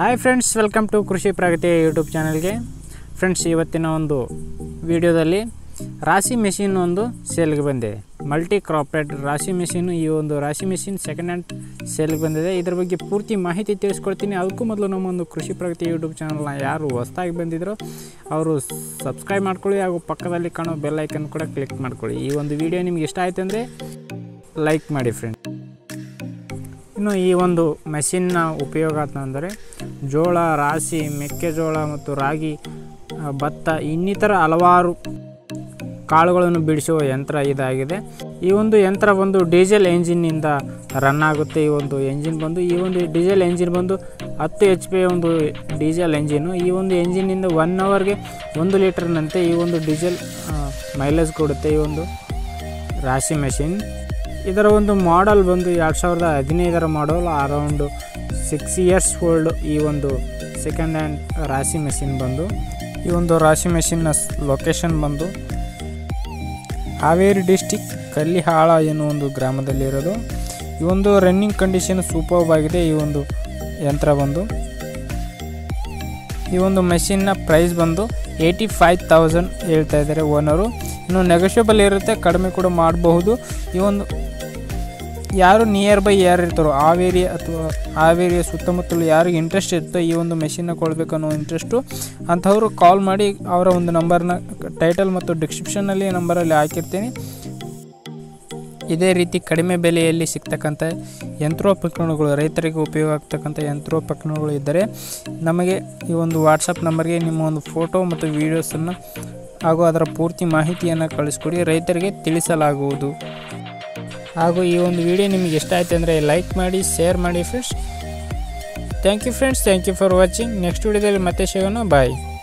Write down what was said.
hi friends welcome to ಕೃಷಿ ಪ್ರಗತಿ YouTube ಚಾನಲ್ಗೆ friends ಇವತ್ತಿನ ಒಂದು ವಿಡಿಯೋದಲ್ಲಿ ರಾಶಿ ಮೆಷಿನ್ ಒಂದು ಸೇಲ್ಗೆ ಬಂದಿದೆ ಮಲ್ಟಿ ಕ್ರಾಪೆಡ್ ರಾಶಿ ಮೆಷಿನ್ ಈ ಒಂದು ರಾಶಿ ಮೆಷಿನ್ ಸೆಕೆಂಡ್ ಹ್ಯಾಂಡ್ ಸೇಲ್ಗೆ ಬಂದಿದೆ ಇದ್ರ ಬಗ್ಗೆ ಪೂರ್ತಿ ಮಾಹಿತಿ ತಿಳಿಸ್ಕೊಡ್ತೀನಿ ಅದಕ್ಕೂ ಮೊದಲು ನಮ್ಮ ಒಂದು ಕೃಷಿ ಪ್ರಗತಿ ಯೂಟ್ಯೂಬ್ ಚಾನಲ್ನ ಯಾರು ಹೊಸ್ದಾಗಿ ಬಂದಿದ್ರೋ ಅವರು ಸಬ್ಸ್ಕ್ರೈಬ್ ಮಾಡ್ಕೊಳ್ಳಿ ಹಾಗೂ ಪಕ್ಕದಲ್ಲಿ ಕಾಣೋ ಬೆಲ್ ಐಕನ್ ಕೂಡ ಕ್ಲಿಕ್ ಮಾಡ್ಕೊಳ್ಳಿ ಈ ಒಂದು ವಿಡಿಯೋ ನಿಮ್ಗೆ ಇಷ್ಟ ಆಯ್ತು ಅಂದರೆ ಲೈಕ್ ಮಾಡಿ ಫ್ರೆಂಡ್ ಇನ್ನು ಈ ಒಂದು ಮೆಷಿನ್ನ ಉಪಯೋಗ ಅಂತಂದರೆ ಜೋಳ ರಾಶಿ ಮೆಕ್ಕೆಜೋಳ ಮತ್ತು ರಾಗಿ ಆ, ಭತ್ತ ಇನ್ನಿತರ ಹಲವಾರು ಕಾಳುಗಳನ್ನು ಬಿಡಿಸುವ ಯಂತ್ರ ಇದಾಗಿದೆ ಈ ಒಂದು ಯಂತ್ರ ಬಂದು ಡೀಸೆಲ್ ಎಂಜಿನ್ನಿಂದ ರನ್ ಆಗುತ್ತೆ ಈ ಒಂದು ಎಂಜಿನ್ ಬಂದು ಈ ಒಂದು ಡೀಸೆಲ್ ಎಂಜಿನ್ ಬಂದು ಹತ್ತು ಎಚ್ ಪಿ ಒಂದು ಡೀಸೆಲ್ ಎಂಜಿನು ಈ ಒಂದು ಎಂಜಿನ್ನಿಂದ ಒನ್ ಅವರ್ಗೆ ಒಂದು ಲೀಟರ್ನಂತೆ ಈ ಒಂದು ಡೀಸೆಲ್ ಮೈಲೇಜ್ ಕೊಡುತ್ತೆ ಈ ಒಂದು ರಾಶಿ ಮೆಷಿನ್ ಇದರ ಒಂದು ಮಾಡೆಲ್ ಬಂದು ಎರಡು ಸಾವಿರದ ಹದಿನೈದರ model around six years old ಈ ಒಂದು ಸೆಕೆಂಡ್ ಹ್ಯಾಂಡ್ ರಾಶಿ ಮೆಷಿನ್ ಬಂದು ಈ ಒಂದು ರಾಶಿ ಮೆಷಿನ್ನ ಲೊಕೇಶನ್ ಬಂದು ಹಾವೇರಿ ಡಿಸ್ಟಿಕ್ ಕಲ್ಲಿಹಾಳ ಎನ್ನುವ ಒಂದು ಗ್ರಾಮದಲ್ಲಿರೋದು ಈ ಒಂದು ರನ್ನಿಂಗ್ ಕಂಡೀಷನ್ ಸೂಪರ್ಬ್ ಆಗಿದೆ ಈ ಒಂದು ಯಂತ್ರ ಬಂದು ಈ ಒಂದು ಮೆಷಿನ್ನ ಪ್ರೈಸ್ ಬಂದು ಏಯ್ಟಿ ಫೈವ್ ತೌಸಂಡ್ ಹೇಳ್ತಾ ಇದ್ದಾರೆ ಓನರು ಇನ್ನು ನೆಗೋಷಿಯಬಲ್ ಇರುತ್ತೆ ಕಡಿಮೆ ಕೂಡ ಮಾಡಬಹುದು ಈ ಒಂದು ಯಾರು ನಿಯರ್ ಬೈ ಯಾರು ಇರ್ತಾರೋ ಹಾವೇರಿ ಅಥವಾ ಹಾವೇರಿಯ ಸುತ್ತಮುತ್ತಲು ಯಾರಿಗೆ ಇಂಟ್ರೆಸ್ಟ್ ಇರುತ್ತೋ ಈ ಒಂದು ಮೆಷಿನ್ನ ಕೊಡಬೇಕು ಅನ್ನೋ ಇಂಟ್ರೆಸ್ಟು ಅಂಥವರು ಕಾಲ್ ಮಾಡಿ ಅವರ ಒಂದು ನಂಬರ್ನ ಟೈಟಲ್ ಮತ್ತು ಡಿಸ್ಕ್ರಿಪ್ಷನ್ನಲ್ಲಿ ನಂಬರಲ್ಲಿ ಹಾಕಿರ್ತೀನಿ ಇದೇ ರೀತಿ ಕಡಿಮೆ ಬೆಲೆಯಲ್ಲಿ ಸಿಗ್ತಕ್ಕಂಥ ಯಂತ್ರೋಪಕರಣಗಳು ರೈತರಿಗೆ ಉಪಯೋಗ ಆಗ್ತಕ್ಕಂಥ ಯಂತ್ರೋಪಕರಣಗಳು ಇದ್ದರೆ ನಮಗೆ ಈ ಒಂದು ವಾಟ್ಸಪ್ ನಂಬರ್ಗೆ ನಿಮ್ಮ ಒಂದು ಫೋಟೋ ಮತ್ತು ವೀಡಿಯೋಸನ್ನು ಹಾಗೂ ಅದರ ಪೂರ್ತಿ ಮಾಹಿತಿಯನ್ನು ಕಳಿಸ್ಕೊಡಿ ರೈತರಿಗೆ ತಿಳಿಸಲಾಗುವುದು ಹಾಗೂ ಈ ಒಂದು ವಿಡಿಯೋ ನಿಮಗೆ ಇಷ್ಟ ಆಯ್ತು ಅಂದರೆ ಲೈಕ್ ಮಾಡಿ ಶೇರ್ ಮಾಡಿ friends thank you friends thank you for watching next ವಿಡಿಯೋದಲ್ಲಿ ಮತ್ತೆ ಸಿಗೋಣ ಬಾಯ್